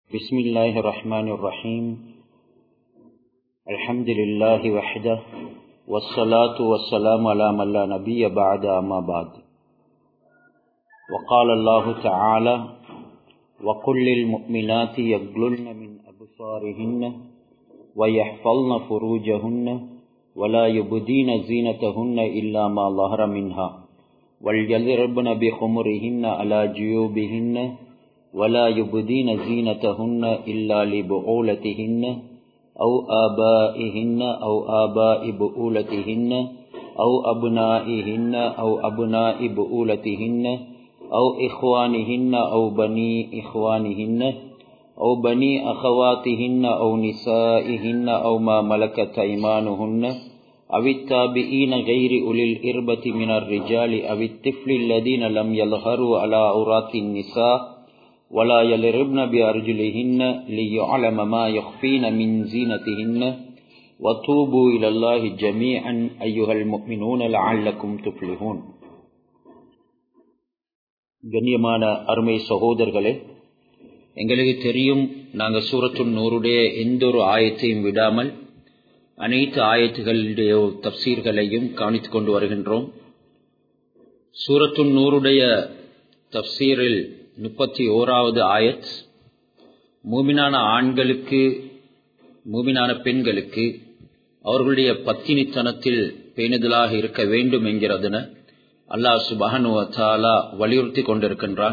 بسم الله الرحمن الرحيم الحمد لله وحده والصلاة والسلام على من لا نبي بعد أما بعد وقال الله تعالى وقل للمؤمنات يغللن من أبصارهن ويحفظن فروجهن ولا يبدين زينتهن إلا ما ظهر منها وليضربن بخمرهن على جيوبهن ولا يبدين زينتهن إلا لبعولتهن أو آبائهن أو آباء بؤولتهن أو أبنائهن أو أبناء بؤولتهن أو إخوانهن أو بني إخوانهن أو بني أخواتهن أو نسائهن أو ما ملكت أيمانهن أو التابعين غير أولي الإربة من الرجال أو الطفل الذين لم يظهروا على عورات النساء ولا يلربن بأرجلهن ليعلم ما يخفين من زينتهن وتوبوا إلى الله جميعا أيها المؤمنون لعلكم تفلحون கண்ணியமான அருமை சகோதரர்களே எங்களுக்கு தெரியும் நாங்கள் சூரத்துன் நூறுடைய எந்த ஒரு ஆயத்தையும் விடாமல் அனைத்து ஆயத்துகளுடைய தப்சீர்களையும் கவனித்துக் கொண்டு வருகின்றோம் சூரத்துன் நூறுடைய தப்சீரில் முப்பத்தி ஓராவது ஆயத் மூமினான ஆண்களுக்கு மூமினான பெண்களுக்கு அவர்களுடைய பத்தினித்தனத்தில் பேணுதலாக இருக்க வேண்டும் என்கிறதுன அல்லாஹ் சுபஹனுவத்தாலா வலியுறுத்தி கொண்டிருக்கின்றான்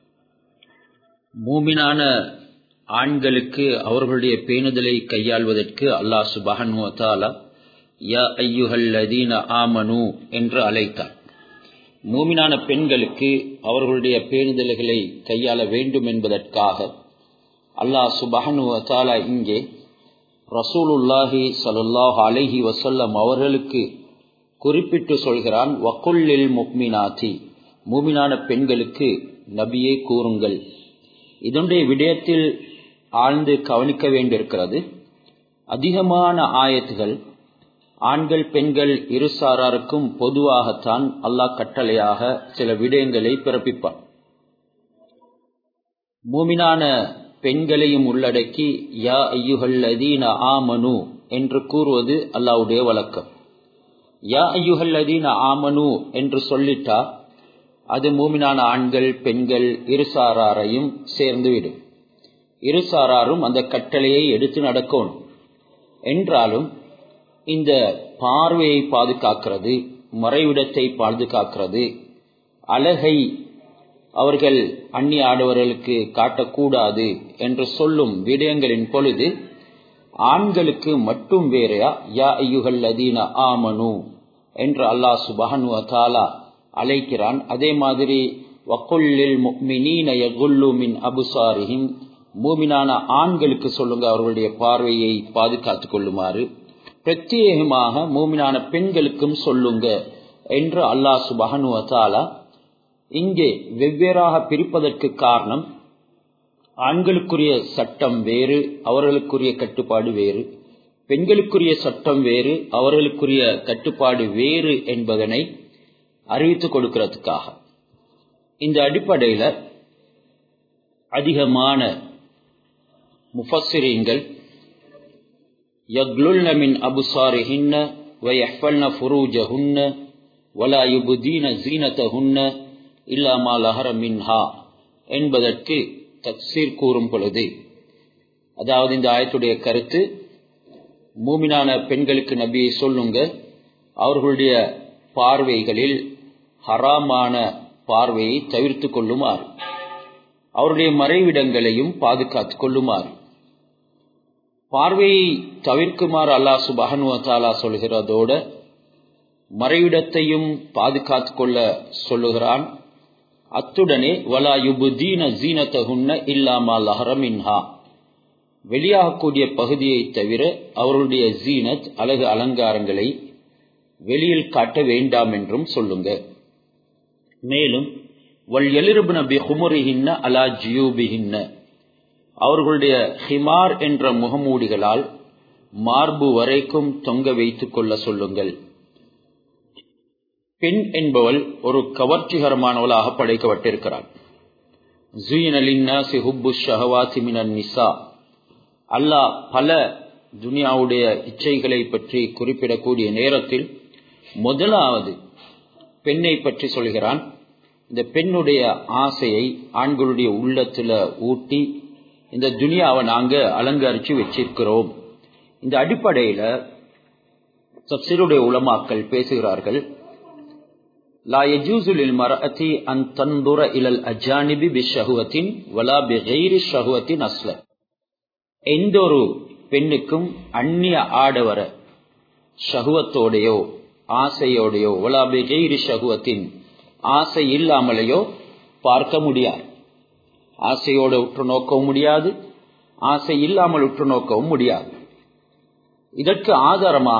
மூமினான ஆண்களுக்கு அவர்களுடைய பேணுதலை கையாள்வதற்கு அல்லாஹ் சுபஹனுவத்தாலா யா ஐயுஹல்லதீன ஆமனு என்று அழைத்தார் மூமினான பெண்களுக்கு அவர்களுடைய பேணுதல்களை கையாள வேண்டும் என்பதற்காக அல்லாஹ் சுபஹனுவத்தாலா இங்கே ரசூலுல்லாஹி சலுல்லாஹ் அலஹி வசல்லம் அவர்களுக்கு குறிப்பிட்டு சொல்கிறான் வக்குல்லில் முக்மினாத்தி மூமினான பெண்களுக்கு நபியை கூறுங்கள் இதனுடைய விடயத்தில் ஆழ்ந்து கவனிக்க வேண்டியிருக்கிறது அதிகமான ஆயத்துகள் ஆண்கள் பெண்கள் இருசாராருக்கும் பொதுவாகத்தான் அல்லாஹ் கட்டளையாக சில விடயங்களை பிறப்பிப்பான் மூமினான பெண்களையும் உள்ளடக்கி யா ஐயுஹல்லதீன ஆமனு என்று கூறுவது அல்லாவுடைய வழக்கம் யா ஐயுஹல்லதீன ஆமனு என்று சொல்லிட்டா அது மூமினான ஆண்கள் பெண்கள் இருசாராரையும் சேர்ந்துவிடும் இருசாராரும் அந்த கட்டளையை எடுத்து நடக்கணும் என்றாலும் இந்த பார்வையை பாதுகாக்கிறது மறைவிடத்தை பாதுகாக்கிறது அழகை அவர்கள் அந்நிய ஆடவர்களுக்கு காட்டக்கூடாது என்று சொல்லும் விடயங்களின் பொழுது ஆண்களுக்கு மட்டும் வேறையா யா ஐயுகள் அதீன ஆமனு என்று அல்லாஹ் சுபஹனு தாலா அழைக்கிறான் அதே மாதிரி வக்குல்லில் மினீன யகுல்லு மின் அபுசாரிஹிம் மூமினான ஆண்களுக்கு சொல்லுங்க அவர்களுடைய பார்வையை பாதுகாத்துக் கொள்ளுமாறு பிரத்யேகமாக மூமினான பெண்களுக்கும் சொல்லுங்க என்று அல்லாஹ் சுபஹனு தாலா இங்கே வெவ்வேறாக பிரிப்பதற்கு காரணம் ஆண்களுக்குரிய சட்டம் வேறு அவர்களுக்குரிய கட்டுப்பாடு வேறு பெண்களுக்குரிய சட்டம் வேறு அவர்களுக்குரிய கட்டுப்பாடு வேறு என்பதனை அறிவித்துக் கொடுக்கிறதுக்காக இந்த அடிப்படையில் அதிகமான முஃபசிரீங்கள் يغللن من أبصارهن ويحفلن فروجهن ولا يبدين زينتهن إلا ما لهر منها என்பதற்கு தக்சீர் கூறும் பொழுது அதாவது இந்த ஆயத்துடைய கருத்து மூமினான பெண்களுக்கு நபியை சொல்லுங்க அவர்களுடைய பார்வைகளில் ஹராமான பார்வையை தவிர்த்து கொள்ளுமாறு அவருடைய மறைவிடங்களையும் பாதுகாத்துக் கொள்ளுமாறு பார்வையை தவிர்க்குமாறு அல்லாஹ் சுபஹனுவத்தாலா சொல்கிறதோட மறைவிடத்தையும் பாதுகாத்துக் கொள்ள சொல்லுகிறான் அத்துடனே வலா யுபுதீன ஜீனத்தகுன்ன இல்லாமா லஹரமின்ஹா வெளியாகக்கூடிய பகுதியை தவிர அவர்களுடைய ஜீனத் அழகு அலங்காரங்களை வெளியில் காட்ட வேண்டாம் என்றும் சொல்லுங்க மேலும் வல் எலிருபுன பி ஹுமுரிஹின்ன அலா ஜியூபிஹின்ன அவர்களுடைய ஹிமார் என்ற முகமூடிகளால் மார்பு வரைக்கும் தொங்க வைத்துக் கொள்ள சொல்லுங்கள் பெண் என்பவள் ஒரு கவர்ச்சிகரமானவளாக படைக்கப்பட்டிருக்கிறாள் ஜுயினலின்னாசி ஹுப்பு ஷஹவாத்தி மினன் நிசா அல்லாஹ் பல துனியாவுடைய இச்சைகளை பற்றி குறிப்பிடக்கூடிய நேரத்தில் முதலாவது பெண்ணை பற்றி சொல்கிறான் இந்த பெண்ணுடைய ஆசையை ஆண்களுடைய உள்ளத்துல ஊட்டி இந்த துனியாவை நாங்க அலங்கரிச்சு வச்சிருக்கிறோம் இந்த அடிப்படையில தப்சீருடைய உலமாக்கள் பேசுகிறார்கள் லா யஜூசு லில் மரஅதி அன் தந்துர இலல் அஜானிபி பிஷஹுவத்தின் வலா பிகைரி ஷஹுவத்தின் அஸ்ல எந்த ஒரு பெண்ணுக்கும் அந்நிய ஆடவர ஷகுவத்தோடையோ ஆசையோடையோ வலா பிகைரி ஷகுவத்தின் ஆசை இல்லாமலேயோ பார்க்க முடியாது ஆசையோட உற்று நோக்கவும் முடியாது ஆசை இல்லாமல் உற்று நோக்கவும் முடியாது இதற்கு ஆதாரமாக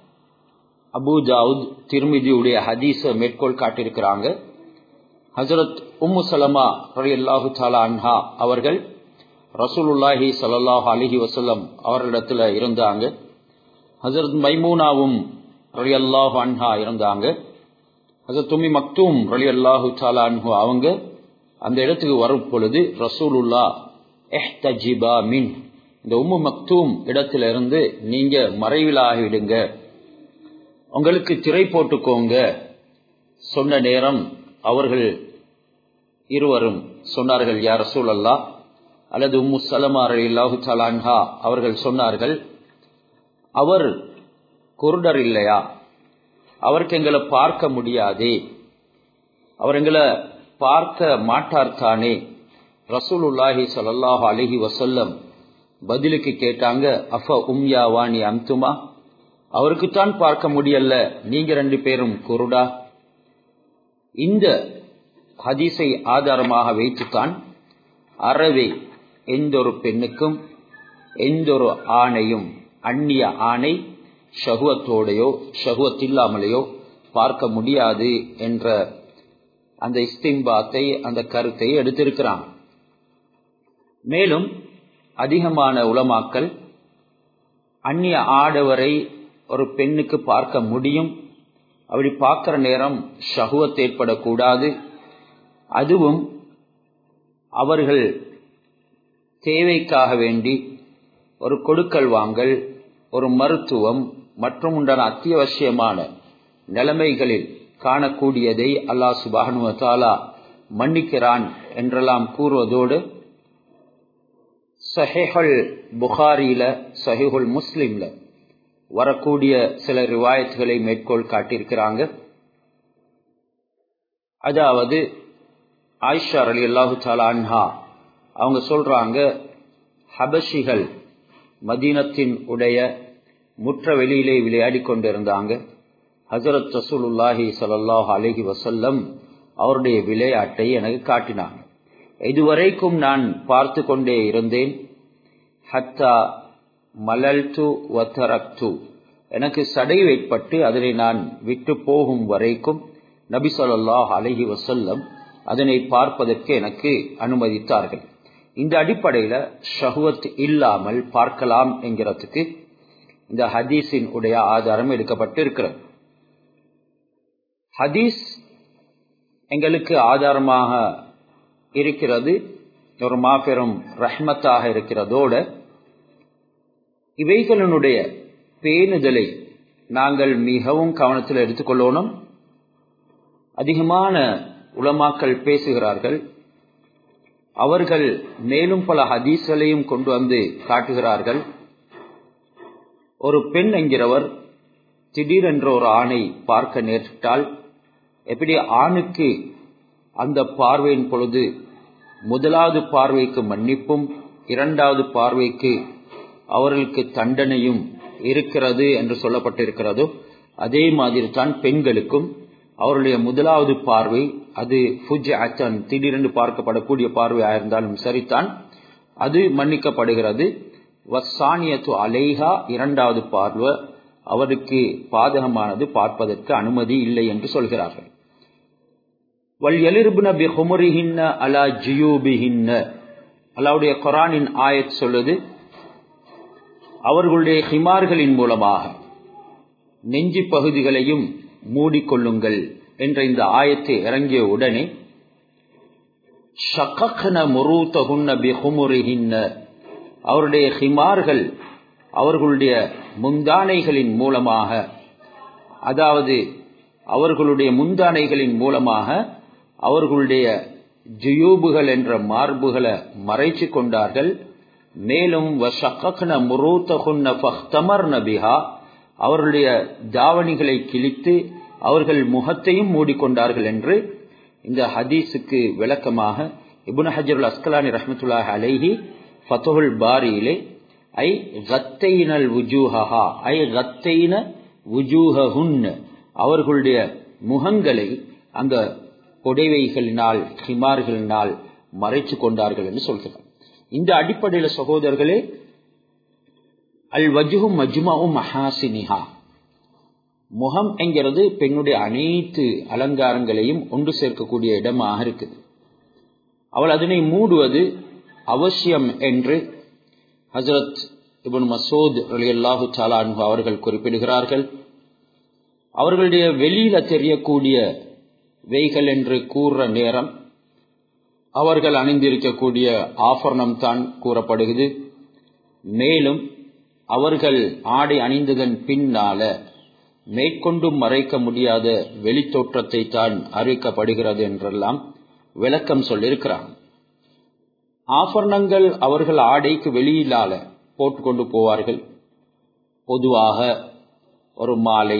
அபு ஜாவுத் திருமிதியுடைய ஹதீஸ மேற்கோள் காட்டியிருக்கிறாங்க ஹசரத் உம்மு சலமா அல்லாஹு தாலா அன்ஹா அவர்கள் ரசூலுல்லாஹி சல்லாஹ் அலிஹி வசல்லம் அவர்களிடத்துல இருந்தாங்க ஹசரத் மைமூனாவும் ரலி அல்லாஹு அன்ஹா இருந்தாங்க ஹசரத் தும்மி மக்தூம் ரலி அல்லாஹு தாலா அன்ஹு அவங்க அந்த இடத்துக்கு வரும் பொழுது ரசூலுல்லா எஹ்தஜிபா மின் இந்த உம்மு மக்தூம் இடத்துல இருந்து நீங்க மறைவிலாகிடுங்க உங்களுக்கு திரை போட்டுக்கோங்க சொன்ன நேரம் அவர்கள் இருவரும் சொன்னார்கள் யார் ரசூல் அல்லா அல்லது உம்மு சலமா அல்லாஹு சலான்ஹா அவர்கள் சொன்னார்கள் அவர் குருடர் இல்லையா அவருக்கு எங்களை பார்க்க முடியாதே அவர் எங்களை பார்க்க மாட்டார் தானே ரசூலுல்லாஹி சல்லாஹு அலஹி வசல்லம் பதிலுக்கு கேட்டாங்க அஃப உம்யா வாணி அம்துமா அவருக்குத்தான் பார்க்க முடியல நீங்க ரெண்டு பேரும் குருடா இந்த ஹதீஸை ஆதாரமாக வைத்துத்தான் அறவே எந்த ஒரு பெண்ணுக்கும் எந்த ஒரு ஆணையும் அந்நிய ஆணை ஷகுவத்தோடையோ ஷகுவத்தில்லாமலேயோ பார்க்க முடியாது என்ற அந்த இஸ்திம்பாத்தை அந்த கருத்தை எடுத்திருக்கிறான் மேலும் அதிகமான உலமாக்கல் அந்நிய ஆடவரை ஒரு பெண்ணுக்கு பார்க்க முடியும் அப்படி பார்க்கிற நேரம் ஷகுவத் ஏற்படக்கூடாது அதுவும் அவர்கள் தேவைக்காக வேண்டி ஒரு கொடுக்கல் வாங்கல் ஒரு மருத்துவம் மற்றும் உண்டான அத்தியாவசியமான நிலைமைகளில் காணக்கூடியதை அல்லாஹ் சுபானு தாலா மன்னிக்கிறான் என்றெல்லாம் கூறுவதோடு சஹேஹுல் புகாரியில சஹிஹுல் முஸ்லிம்ல வரக்கூடிய சில ரிவாயத்துகளை மேற்கோள் காட்டியிருக்கிறாங்க அதாவது ஆயிஷா அலி அல்லாஹு அன்ஹா அவங்க சொல்றாங்க ஹபஷிகள் மதீனத்தின் உடைய முற்ற வெளியிலே விளையாடி கொண்டிருந்தாங்க ஹசரத் ரசூலுல்லாஹி சல்லாஹ் அலஹி வசல்லம் அவருடைய விளையாட்டை எனக்கு காட்டினாங்க இதுவரைக்கும் நான் பார்த்து கொண்டே இருந்தேன் ஹத்தா மலல்து வத்தரக்து எனக்கு சடை ஏற்பட்டு அதனை நான் விட்டு போகும் வரைக்கும் நபி சொல்லாஹ் அலஹி வசல்லம் அதனை பார்ப்பதற்கு எனக்கு அனுமதித்தார்கள் இந்த அடிப்படையில ஷஹுவத் இல்லாமல் பார்க்கலாம் என்கிறதுக்கு இந்த ஹதீஸின் உடைய ஆதாரம் எடுக்கப்பட்டு இருக்கிறது ஹதீஸ் எங்களுக்கு ஆதாரமாக இருக்கிறது ஒரு மாபெரும் ரஹ்மத்தாக இருக்கிறதோட இவைகளினுடைய பேணுதலை நாங்கள் மிகவும் கவனத்தில் எடுத்துக்கொள்ளணும் அதிகமான உலமாக்கள் பேசுகிறார்கள் அவர்கள் மேலும் பல ஹதீஸ்களையும் கொண்டு வந்து காட்டுகிறார்கள் ஒரு பெண் என்கிறவர் திடீரென்ற ஒரு ஆணை பார்க்க நேரிட்டால் எப்படி ஆணுக்கு அந்த பார்வையின் பொழுது முதலாவது பார்வைக்கு மன்னிப்பும் இரண்டாவது பார்வைக்கு அவர்களுக்கு தண்டனையும் இருக்கிறது என்று சொல்லப்பட்டிருக்கிறதோ அதே மாதிரி தான் பெண்களுக்கும் அவருடைய முதலாவது பார்வை அது ஃபுஜ் அச்சன் திடீரென்று பார்க்கப்படக்கூடிய பார்வையாக இருந்தாலும் சரிதான் அது மன்னிக்கப்படுகிறது வசானியத்து அலைஹா இரண்டாவது பார்வை அவருக்கு பாதகமானது பார்ப்பதற்கு அனுமதி இல்லை என்று சொல்கிறார்கள் வல் எலிர்புன பி ஹுமுரிஹின்ன அலா ஜியூபிஹின்ன அல்லாவுடைய குரானின் ஆயத் சொல்லுது அவர்களுடைய ஹிமார்களின் மூலமாக நெஞ்சு பகுதிகளையும் மூடிக்கொள்ளுங்கள் என்ற இந்த ஆயத்தை இறங்கிய உடனே ஷக்கன முரூத்தகுன்ன பிஹுமுரிஹின்ன அவருடைய ஹிமார்கள் அவர்களுடைய முந்தானைகளின் மூலமாக அதாவது அவர்களுடைய முந்தானைகளின் மூலமாக அவர்களுடைய ஜுயூபுகள் என்ற மார்புகளை மறைச்சு கொண்டார்கள் மேலும் பிஹா அவர்களுடைய தாவணிகளை கிழித்து அவர்கள் முகத்தையும் மூடிக்கொண்டார்கள் என்று இந்த ஹதீஸுக்கு விளக்கமாக இபுன் ஹஜருல் அஸ்கலானி ரஹமத்துல்லாஹ் அலைஹி ஃபத்துல் பாரியிலே ஐ கத்தைனல் உஜூஹா ஐ கத்தைன உஜூஹுன் அவர்களுடைய முகங்களை அந்த புடைவைகளினால் ஹிமார்களினால் மறைச்சு கொண்டார்கள் என்று சொல்கிறார் இந்த அடிப்படையில் சகோதரர்களே அல் வஜுகும் மஜ்மாவும் மஹாசினிஹா முகம் என்கிறது பெண்ணுடைய அனைத்து அலங்காரங்களையும் ஒன்று சேர்க்கக்கூடிய இடமாக இருக்குது அவள் அதனை மூடுவது அவசியம் என்று ஹசரத் இபுன் மசூத் அலி அல்லாஹு சாலான் அவர்கள் குறிப்பிடுகிறார்கள் அவர்களுடைய வெளியில தெரியக்கூடிய வெய்கள் என்று கூறுற நேரம் அவர்கள் அணிந்திருக்கக்கூடிய ஆபரணம் தான் கூறப்படுகிறது மேலும் அவர்கள் ஆடை அணிந்ததன் பின்னால மேற்கொண்டும் மறைக்க முடியாத வெளித்தோற்றத்தை தான் அறிவிக்கப்படுகிறது என்றெல்லாம் விளக்கம் சொல்லியிருக்கிறார் ஆபரணங்கள் அவர்கள் ஆடைக்கு வெளியிலால போட்டுக்கொண்டு போவார்கள் பொதுவாக ஒரு மாலை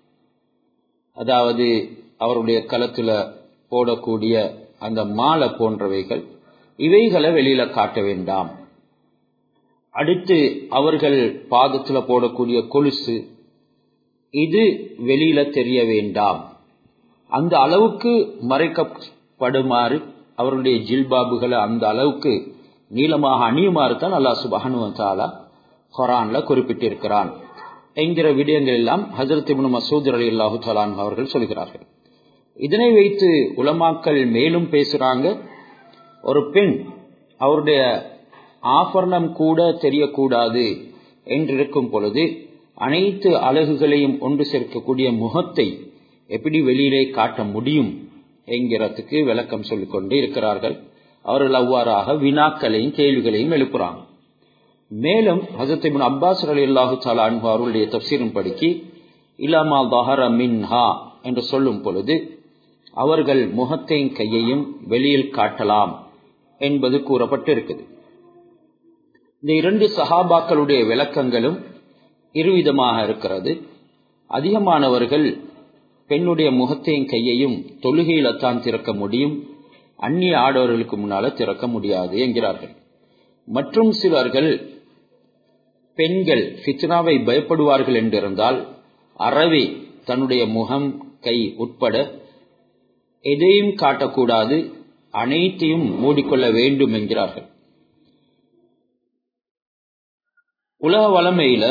அதாவது அவருடைய களத்துல போடக்கூடிய அந்த மாலை போன்றவைகள் இவைகளை வெளியில காட்ட வேண்டாம் அடுத்து அவர்கள் பாதத்துல போடக்கூடிய கொலுசு இது வெளியில தெரிய வேண்டாம் அந்த அளவுக்கு மறைக்கப்படுமாறு அவருடைய ஜில்பாபுகளை அந்த அளவுக்கு நீளமாக அணியுமாறு தான் அல்லா சுபஹானுவத்தாலா குரான்ல குறிப்பிட்டிருக்கிறான் என்கிற விடயங்கள் எல்லாம் ஹசரத் இப்னு மசூத் அலி அல்லாஹு தலான் அவர்கள் சொல்கிறார்கள் இதனை வைத்து உலமாக்கள் மேலும் பேசுறாங்க ஒரு பெண் அவருடைய ஆபரணம் கூட தெரியக்கூடாது என்றிருக்கும் பொழுது அனைத்து அழகுகளையும் ஒன்று சேர்க்கக்கூடிய முகத்தை எப்படி வெளியிலே காட்ட முடியும் என்கிறதுக்கு விளக்கம் சொல்லிக் கொண்டு இருக்கிறார்கள் அவர்கள் அவ்வாறாக வினாக்களையும் கேள்விகளையும் எழுப்புறாங்க மேலும் ஹசரத் இபின் அப்பாஸ் அலி அல்லாஹு சாலான் அவர்களுடைய தப்சீரின் படிக்கு இலாமா தஹர மின்ஹா என்று சொல்லும் பொழுது அவர்கள் முகத்தையும் கையையும் வெளியில் காட்டலாம் என்பது கூறப்பட்டிருக்குது இந்த இரண்டு சஹாபாக்களுடைய விளக்கங்களும் இருவிதமாக இருக்கிறது அதிகமானவர்கள் பெண்ணுடைய முகத்தையும் கையையும் தொழுகையில தான் திறக்க முடியும் அந்நிய ஆடவர்களுக்கு முன்னால திறக்க முடியாது என்கிறார்கள் மற்றும் சிலர்கள் பெண்கள் ஃபித்னாவை பயப்படுவார்கள் என்றிருந்தால் அறவே தன்னுடைய முகம் கை உட்பட எதையும் காட்டக்கூடாது அனைத்தையும் மூடிக்கொள்ள வேண்டும் என்கிறார்கள் உலக வளமையில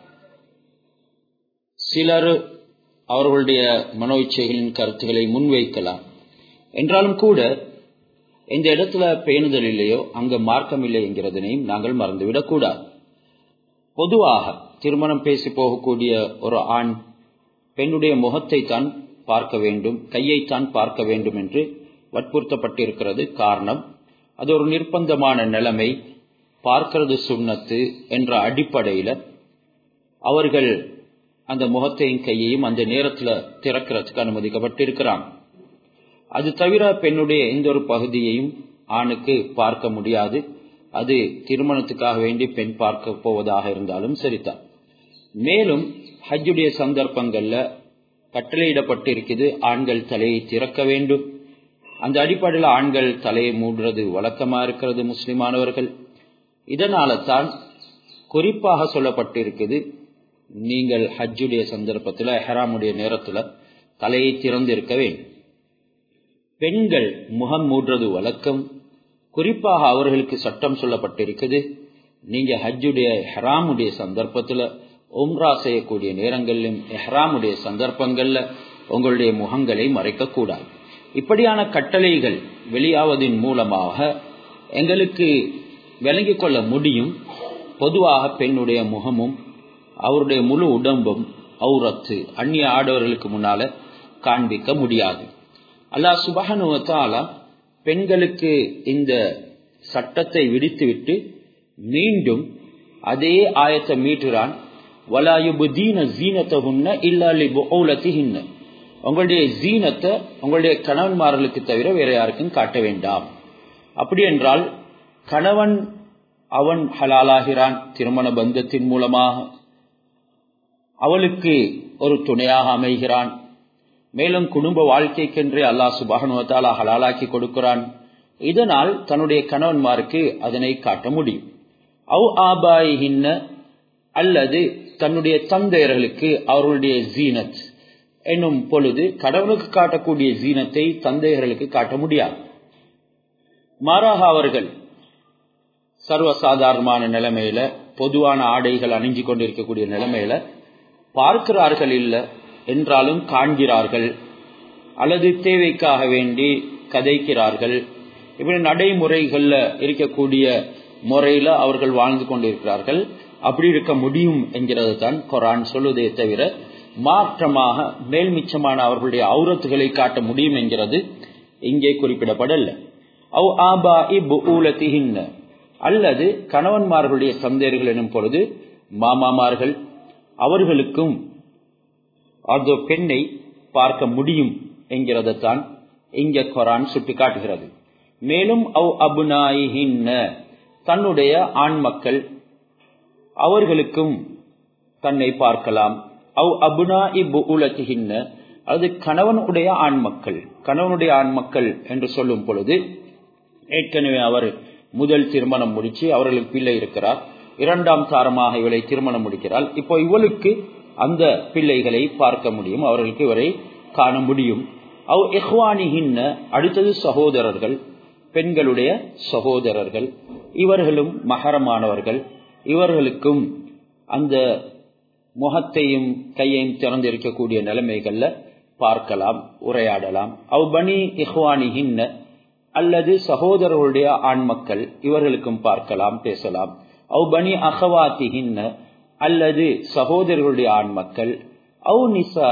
சிலர் அவர்களுடைய மனோ இச்சைகளின் கருத்துக்களை முன்வைக்கலாம் என்றாலும் கூட எந்த இடத்துல பேணுதல் இல்லையோ அங்க மார்க்கம் இல்லை என்கிறதனையும் நாங்கள் மறந்துவிடக்கூடாது பொதுவாக திருமணம் பேசி போகக்கூடிய ஒரு ஆண் பெண்ணுடைய முகத்தை தான் பார்க்க வேண்டும் கையைத்தான் பார்க்க வேண்டும் என்று வற்புறுத்தப்பட்டிருக்கிறது காரணம் அது ஒரு நிர்பந்தமான நிலைமை பார்க்கிறது சுண்ணத்து என்ற அடிப்படையில அவர்கள் அந்த முகத்தையும் கையையும் அந்த நேரத்துல திறக்கிறதுக்கு அனுமதிக்கப்பட்டிருக்கிறாங்க அது தவிர பெண்ணுடைய எந்த ஒரு பகுதியையும் ஆணுக்கு பார்க்க முடியாது அது திருமணத்துக்காக வேண்டி பெண் பார்க்க போவதாக இருந்தாலும் சரிதான் மேலும் ஹஜ்ஜுடைய சந்தர்ப்பங்கள்ல கட்டளையிடப்பட்டிருக்குது ஆண்கள் தலையை திறக்க வேண்டும் அந்த அடிப்படையில் ஆண்கள் தலையை மூடுறது வழக்கமா இருக்கிறது முஸ்லிமானவர்கள் இதனால தான் குறிப்பாக சொல்லப்பட்டிருக்குது நீங்கள் ஹஜ்ஜுடைய சந்தர்ப்பத்தில் ஹெராமுடைய நேரத்துல தலையை திறந்திருக்க வேண்டும் பெண்கள் முகம் மூடுறது வழக்கம் குறிப்பாக அவர்களுக்கு சட்டம் சொல்லப்பட்டிருக்குது நீங்க ஹஜ்ஜுடைய ஹெராமுடைய சந்தர்ப்பத்துல உம்ரா செய்யக்கூடிய நேரங்களிலும் எஹ்ராமுடைய சந்தர்ப்பங்கள்ல உங்களுடைய முகங்களை மறைக்க கூடாது இப்படியான கட்டளைகள் வெளியாவதின் மூலமாக எங்களுக்கு விளங்கிக் கொள்ள முடியும் பொதுவாக பெண்ணுடைய முகமும் அவருடைய முழு உடம்பும் அவுரத்து அந்நிய ஆடவர்களுக்கு முன்னால காண்பிக்க முடியாது அல்லாஹ் சுபஹனுவத்தால பெண்களுக்கு இந்த சட்டத்தை விடுத்துவிட்டு மீண்டும் அதே ஆயத்தை மீட்டுறான் வலாயுபுதீன ஜீனத்தகுன்ன இல்லாலி பௌலத்திஹின்ன உங்களுடைய ஜீனத்தை உங்களுடைய கணவன்மார்களுக்கு தவிர வேற யாருக்கும் காட்ட வேண்டாம் அப்படி என்றால் கணவன் அவன் ஹலாலாகிறான் திருமண பந்தத்தின் மூலமாக அவளுக்கு ஒரு துணையாக அமைகிறான் மேலும் குடும்ப வாழ்க்கைக்கென்றே அல்லாஹ் சுபானுவத்தாலா ஹலாலாக்கி கொடுக்கிறான் இதனால் தன்னுடைய கணவன்மாருக்கு அதனை காட்ட முடியும் அவ் ஆபாயின்ன அல்லது தன்னுடைய தந்தையர்களுக்கு அவர்களுடைய ஜீனத் என்னும் பொழுது கடவுளுக்கு காட்டக்கூடிய ஜீனத்தை தந்தையர்களுக்கு காட்ட முடியாது மாறாக அவர்கள் சர்வசாதாரணமான நிலைமையில பொதுவான ஆடைகள் அணிஞ்சு கொண்டிருக்கக்கூடிய நிலைமையில பார்க்கிறார்கள் இல்ல என்றாலும் காண்கிறார்கள் அல்லது தேவைக்காக வேண்டி கதைக்கிறார்கள் இப்படி நடைமுறைகள்ல இருக்கக்கூடிய முறையில அவர்கள் வாழ்ந்து கொண்டிருக்கிறார்கள் அப்படி இருக்க முடியும் என்கிறது தான் குரான் சொல்லுவதே தவிர மாற்றமாக மேல்மிச்சமான அவர்களுடைய அவுரத்துகளை காட்ட முடியும் என்கிறது இங்கே குறிப்பிடப்படல அவ் ஆபா இபுலத்திஹின்ன அல்லது கணவன்மார்களுடைய தந்தையர்கள் எனும் பொழுது மாமாமார்கள் அவர்களுக்கும் அந்த பெண்ணை பார்க்க முடியும் என்கிறதான் இங்க குரான் சுட்டிக்காட்டுகிறது மேலும் அவ் அபுனாயின்ன தன்னுடைய ஆண் மக்கள் அவர்களுக்கும் தன்னை பார்க்கலாம் அவ் அபுனா இபுலத்திகின்ன அது கணவனுடைய ஆண் மக்கள் கணவனுடைய ஆண் மக்கள் என்று சொல்லும் பொழுது ஏற்கனவே அவர் முதல் திருமணம் முடிச்சு அவர்களுக்கு பிள்ளை இருக்கிறார் இரண்டாம் தாரமாக இவளை திருமணம் முடிக்கிறாள் இப்போ இவளுக்கு அந்த பிள்ளைகளை பார்க்க முடியும் அவர்களுக்கு இவரை காண முடியும் அவ் எஹ்வானிகின்ன அடுத்தது சகோதரர்கள் பெண்களுடைய சகோதரர்கள் இவர்களும் மகரமானவர்கள் இவர்களுக்கும் அந்த முகத்தையும் கையையும் திறந்திருக்கக்கூடிய நிலைமைகள்ல பார்க்கலாம் உரையாடலாம் அவ் பனி இஹ்வானிகின்ன அல்லது சகோதரர்களுடைய ஆண் மக்கள் இவர்களுக்கும் பார்க்கலாம் பேசலாம் அவ் பனி அகவாத்திகின்ன அல்லது சகோதரர்களுடைய ஆண் மக்கள் அவு நிசா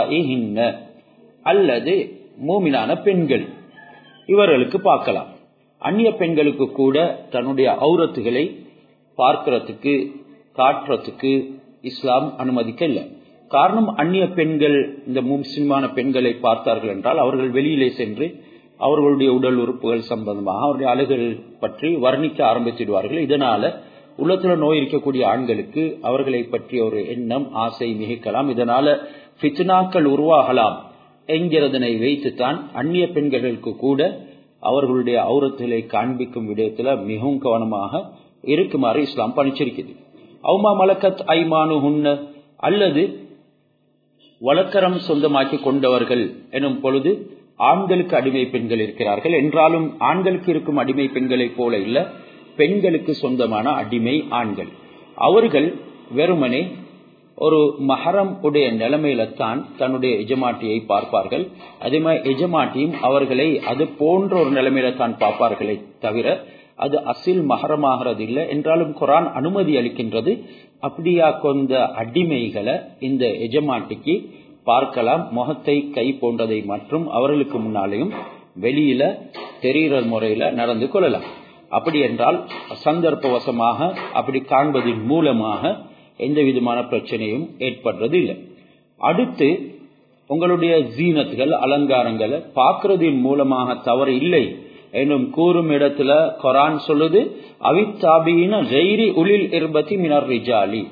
அல்லது மூமினான பெண்கள் இவர்களுக்கு பார்க்கலாம் அந்நிய பெண்களுக்கு கூட தன்னுடைய ஔரத்துகளை பார்க்கறதுக்கு காட்டுறதுக்கு இஸ்லாம் அனுமதிக்கல காரணம் அந்நிய பெண்கள் இந்த முஸ்லிமான பெண்களை பார்த்தார்கள் என்றால் அவர்கள் வெளியிலே சென்று அவர்களுடைய உடல் உறுப்புகள் சம்பந்தமாக அவருடைய அழகுகள் பற்றி வர்ணிக்க ஆரம்பித்திடுவார்கள் இதனால உள்ளத்துல நோய் இருக்கக்கூடிய ஆண்களுக்கு அவர்களை பற்றிய ஒரு எண்ணம் ஆசை மிகைக்கலாம் இதனால பித்னாக்கள் உருவாகலாம் என்கிறதனை வைத்துத்தான் அந்நிய பெண்களுக்கு கூட அவர்களுடைய அவுரத்துகளை காண்பிக்கும் விடயத்துல மிகவும் கவனமாக இருக்குமாறு இஸ்லாம் பணிச்சிருக்குது அவுமா மலக்கத் ஐமானு உன்ன அல்லது வழக்கரம் சொந்தமாக்கி கொண்டவர்கள் எனும் பொழுது ஆண்களுக்கு அடிமை பெண்கள் இருக்கிறார்கள் என்றாலும் ஆண்களுக்கு இருக்கும் அடிமை பெண்களைப் போல இல்ல பெண்களுக்கு சொந்தமான அடிமை ஆண்கள் அவர்கள் வெறுமனே ஒரு மகரம் உடைய நிலைமையில தான் தன்னுடைய எஜமாட்டியை பார்ப்பார்கள் அதே மாதிரி எஜமாட்டியும் அவர்களை அது போன்ற ஒரு நிலைமையில தான் பார்ப்பார்களே தவிர அது அசில் மகரமாகிறது இல்லை என்றாலும் குரான் அனுமதி அளிக்கின்றது அப்படியா கொண்ட அடிமைகளை இந்த எஜமாட்டிக்கு பார்க்கலாம் முகத்தை கை போன்றதை மற்றும் அவர்களுக்கு முன்னாலேயும் வெளியில தெரிகிற முறையில நடந்து கொள்ளலாம் அப்படி என்றால் சந்தர்ப்பவசமாக அப்படி காண்பதின் மூலமாக எந்த விதமான பிரச்சனையும் ஏற்படுறது இல்லை அடுத்து உங்களுடைய ஜீனத்துகள் அலங்காரங்களை பார்க்கறதின் மூலமாக தவறு இல்லை என்னும் கூறும் இடத்துல கொரான் சொல்லுது அவித்தாபியின ஜெய்ரி உளில் இருபத்தி மினர் ரிஜாலி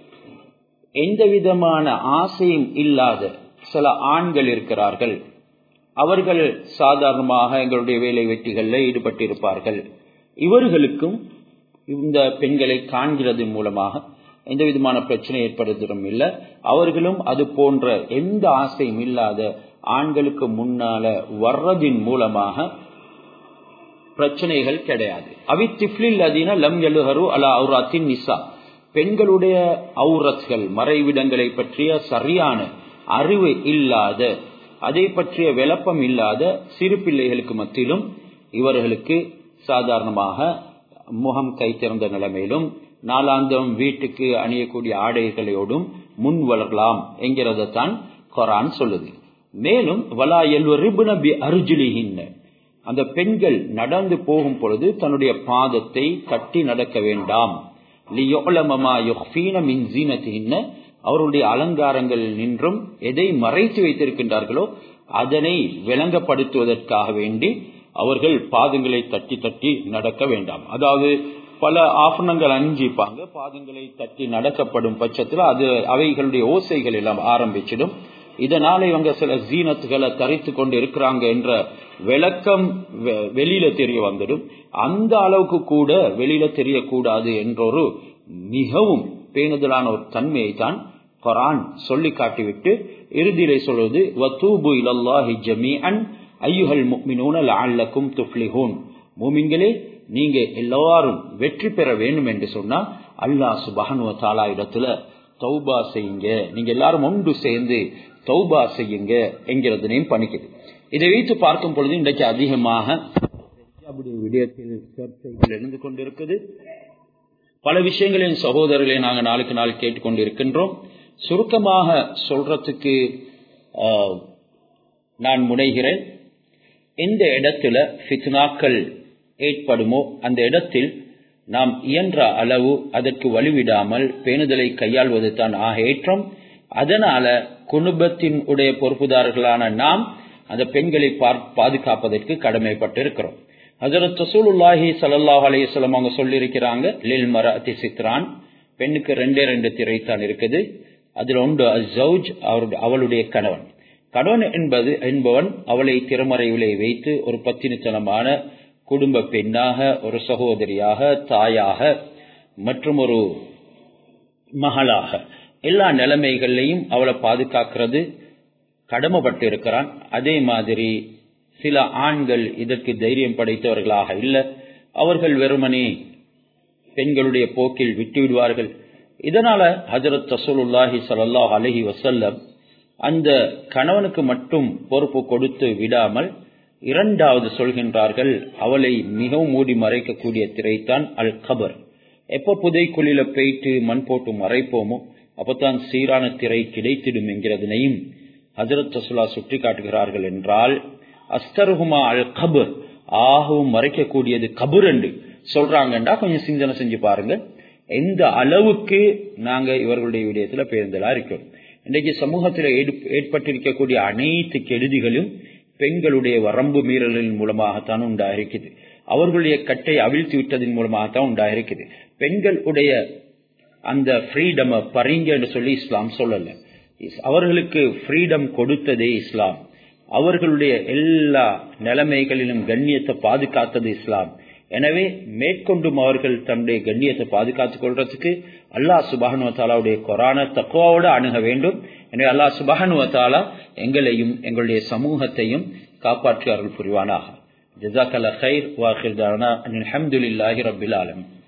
எந்த விதமான ஆசையும் இல்லாத சில ஆண்கள் இருக்கிறார்கள் அவர்கள் சாதாரணமாக எங்களுடைய வேலை வெட்டிகளில் ஈடுபட்டிருப்பார்கள் இவர்களுக்கும் இந்த பெண்களை காண்கிறது மூலமாக எந்த விதமான பிரச்சனை ஏற்படுத்தும் இல்லை அவர்களும் அது போன்ற எந்த ஆசையும் இல்லாத ஆண்களுக்கு முன்னால வர்றதின் மூலமாக பிரச்சனைகள் கிடையாது அவித்திஃப்லில் அதீன லம் எழுஹரு அலா அவுராத்தின் நிசா பெண்களுடைய அவுரத்கள் மறைவிடங்களை பற்றிய சரியான அறிவு இல்லாத அதை பற்றிய விளப்பம் இல்லாத சிறு பிள்ளைகளுக்கு மத்தியிலும் இவர்களுக்கு சாதாரணமாக முகம் கை திறந்த நிலைமையிலும் நாளாந்தம் வீட்டுக்கு அணியக்கூடிய ஆடைகளோடும் முன் வளரலாம் என்கிறதான் கொரான் சொல்லுது மேலும் வலா எல்வரிபுன பி அருஜுலிகின்ன அந்த பெண்கள் நடந்து போகும் பொழுது தன்னுடைய பாதத்தை கட்டி நடக்க வேண்டாம் அவருடைய அலங்காரங்கள் நின்றும் எதை மறைத்து வைத்திருக்கின்றார்களோ அதனை விளங்கப்படுத்துவதற்காக வேண்டி அவர்கள் பாதங்களை தட்டி தட்டி நடக்க வேண்டாம் அதாவது பல ஆபரணங்கள் அணிஞ்சிப்பாங்க பாதங்களை தட்டி நடக்கப்படும் பட்சத்தில் அது அவைகளுடைய ஓசைகள் எல்லாம் ஆரம்பிச்சிடும் இதனால இவங்க சில ஜீனத்துகளை தரித்து கொண்டு இருக்கிறாங்க என்ற விளக்கம் வெளியில தெரிய வந்துடும் அந்த அளவுக்கு கூட வெளியில தெரியக்கூடாது என்றொரு மிகவும் பேணுதலான ஒரு தன்மையை தான் குரான் சொல்லி காட்டிவிட்டு இறுதியிலே சொல்வது வத்தூபு இலல்லாஹி ஜமீஅன் ஐயுஹல் முக்மினூன லஅல்லக்கும் துஃப்லிஹூன் மூமின்களே நீங்க எல்லாரும் வெற்றி பெற வேண்டும் என்று சொன்னா அல்லாஹ் சுபஹானுவ தஆலா இடத்துல தௌபா செய்யுங்க நீங்க எல்லாரும் ஒன்று சேர்ந்து தௌபா செய்யுங்க என்கிறதனையும் பணிக்குது இதை வைத்து பார்க்கும் பொழுது இன்றைக்கு அதிகமாக விடயத்தில் சர்ச்சைகள் இருந்து கொண்டிருக்குது பல விஷயங்களின் சகோதரர்களை நாங்கள் நாளுக்கு நாள் கேட்டுக்கொண்டிருக்கின்றோம் சுருக்கமாக சொல்றதுக்கு நான் முனைகிறேன் எந்த இடத்துல ஃபித்னாக்கள் ஏற்படுமோ அந்த இடத்தில் நாம் இயன்ற அளவு அதற்கு வழிவிடாமல் பேணுதலை கையாள்வது தான் ஆக ஏற்றம் அதனால குடும்பத்தின் உடைய பொறுப்புதாரர்களான நாம் அந்த பெண்களை பாதுகாப்பதற்கு கடமைப்பட்டிருக்கிறோம் ஹசரத் ரசூலுல்லாஹி சல்லாஹ் அலையம் அவங்க சொல்லியிருக்கிறாங்க லில் மர அதி சித்ரான் பெண்ணுக்கு ரெண்டே ரெண்டு திரைத்தான் இருக்குது அதில் ஒன்று அசௌஜ் அவளுடைய கணவன் கணவன் என்பது என்பவன் அவளை திறமறைவிலை வைத்து ஒரு பத்தினித்தனமான குடும்ப பெண்ணாக ஒரு சகோதரியாக தாயாக மற்றும் ஒரு மகளாக எல்லா நிலைமைகள்லையும் அவளை பாதுகாக்கிறது கடமைப்பட்டு இருக்கிறான் அதே மாதிரி சில ஆண்கள் இதற்கு தைரியம் படைத்தவர்களாக இல்லை அவர்கள் வெறுமனே பெண்களுடைய போக்கில் விட்டு விடுவார்கள் இதனால ஹஜரத் ரசூலுல்லாஹி சல்லாஹ் அலஹி வசல்லம் அந்த கணவனுக்கு மட்டும் பொறுப்பு கொடுத்து விடாமல் இரண்டாவது சொல்கின்றார்கள் அவளை மிகவும் மூடி மறைக்கக்கூடிய திரைத்தான் அல் கபர் எப்ப புதைக்குழில போயிட்டு மண் போட்டு மறைப்போமோ அப்பதான் சீரான திரை கிடைத்திடும் என்கிறதனையும் ஹசரத் ரசுல்லா சுட்டி காட்டுகிறார்கள் என்றால் அஸ்தருகுமா அல் கபர் ஆகவும் மறைக்கக்கூடியது கபர் என்று சொல்றாங்கன்றா கொஞ்சம் சிந்தனை செஞ்சு பாருங்க எந்த அளவுக்கு நாங்க இவர்களுடைய விடயத்துல பேருந்தலா இருக்கிறோம் இன்றைக்கு சமூகத்தில் ஏற்பட்டிருக்கக்கூடிய அனைத்து கெடுதிகளும் பெண்களுடைய வரம்பு மீறலின் மூலமாகத்தான் உண்டாயிருக்குது அவர்களுடைய கட்டை அவிழ்த்து விட்டதன் மூலமாகத்தான் உண்டாயிருக்குது பெண்களுடைய அந்த ஃப்ரீடம் பறிங்க என்று சொல்லி இஸ்லாம் சொல்லல அவர்களுக்கு ஃப்ரீடம் கொடுத்ததே இஸ்லாம் அவர்களுடைய எல்லா நிலைமைகளிலும் கண்ணியத்தை பாதுகாத்தது இஸ்லாம் எனவே மேற்கொண்டும் அவர்கள் தன்னுடைய கண்ணியத்தை பாதுகாத்துக் கொள்றதுக்கு அல்லாஹ் சுபானுவத்தாலாவுடைய கொரான தக்குவாவோடு அணுக வேண்டும் எனவே அல்லாஹ் சுபானுவத்தாலா எங்களையும் எங்களுடைய சமூகத்தையும் காப்பாற்றி அருள் புரிவானாக ஜசாக் அல்ல ஹைர் வாஹிர் தானா அல்ஹம்துலில்லாஹி ரபில் ஆலமின்